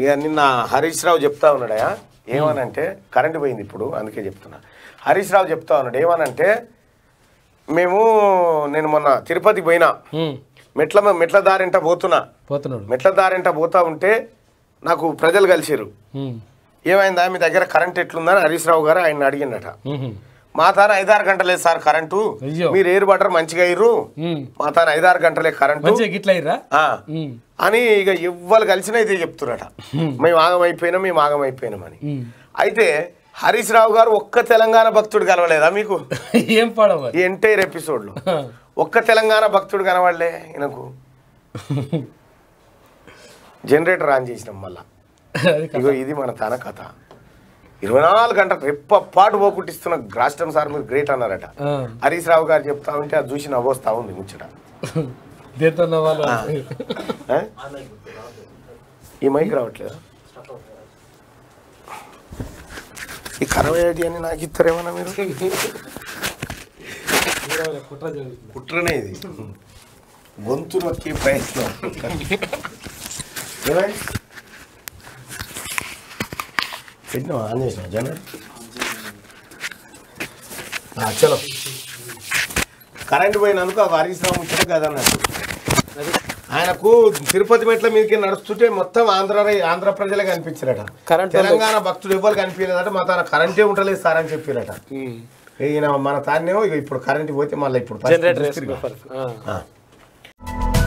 ఇక నిన్న హరీష్ రావు చెప్తా ఉన్నాడయా ఏమనంటే కరెంట్ పోయింది ఇప్పుడు అందుకే చెప్తున్నా హరీష్ రావు చెప్తా ఉన్నాడు ఏమనంటే మేము నేను మొన్న తిరుపతి పోయినా ఉమ్, మెట్ల మెట్ల దారింట పోతున్నా పోతున్నాడు మెట్ల దారింట పోతా ఉంటే నాకు ప్రజలు కలిసిరు ఉమ్, ఏమైందా మీ దగ్గర కరెంట్ ఎట్లుందని హరీష్ రావు గారు ఆయన అడిగిండట ఉహు, మా తాన ఐదారు గంటలే సార్ కరెంటు అయ్యో. మీరు ఎయిర్ బటర్ మంచిగా అయ్యారు ఉమ్. మా తాన ఐదారు గంటలే కరెంటు మంచిగా గిట్ల అయ్యిర్రా ఆ. ఉమ్, అని ఇక ఎవ్వరు కలిసినా ఇదే చెప్తున్నట మేము ఆగమైపోయినాం మేము ఆగమైపోయినాం అని ఉమ్. అయితే హరీష్ రావు గారు ఒక్క తెలంగాణ భక్తుడు కలవలేదా మీకు ఏం పాడవ ఈ ఎంటైర్ ఎపిసోడ్లో ఒక్క తెలంగాణ భక్తుడు కనవాళ్లే ఈయనకు జనరేటర్ ఆన్ చేసినాం మళ్ళా అది కథ. ఇగో ఇది మన తన కథ ఇరవై నాలుగు గంటలు రెప్ప పాటు పోకుట్టిస్తున్న రాష్ట్రం సార్ మీరు గ్రేట్ అన్నారట ఆ. హరీష్ రావు గారు చెప్తా ఉంటే అది చూసి నవ్వొస్తా ఉంది ముచ్చట దేంతో నవ్వాలి ఆ? ఈ మైక్ రావట్లేదా ఈ కరవేది అని నాకు ఇస్తారేమన్నా మీరు కుట్ర జరుగుతుంది కుట్రనే ఇది గొంతు నొక్కే ప్రయత్నం ఏమైంది పెట్టినావా ఆన్ చేసినావా జనరల్ చలో కరెంట్ పోయినందుకు ఆ హరీష్ రావు ముచ్చట కదన్నట్టు ఆయనకు తిరుపతి మెట్ల మీదకి నడుస్తుంటే మొత్తం ఆంధ్ర ఆంధ్ర ప్రజలే కనిపించారట కరెంట్ తెలంగాణ భక్తుడు ఎవరు కనిపించలేదట మా తన కరెంటే ఉండలేదు సార్ అని చెప్పారట ఈయన మన తాన్నేమో ఇక ఇప్పుడు కరెంట్ పోతే మళ్ళీ ఇప్పుడు పరిస్థితి జనరేటర్ చూస్తుర్రుగా. వేసుకో ఆ.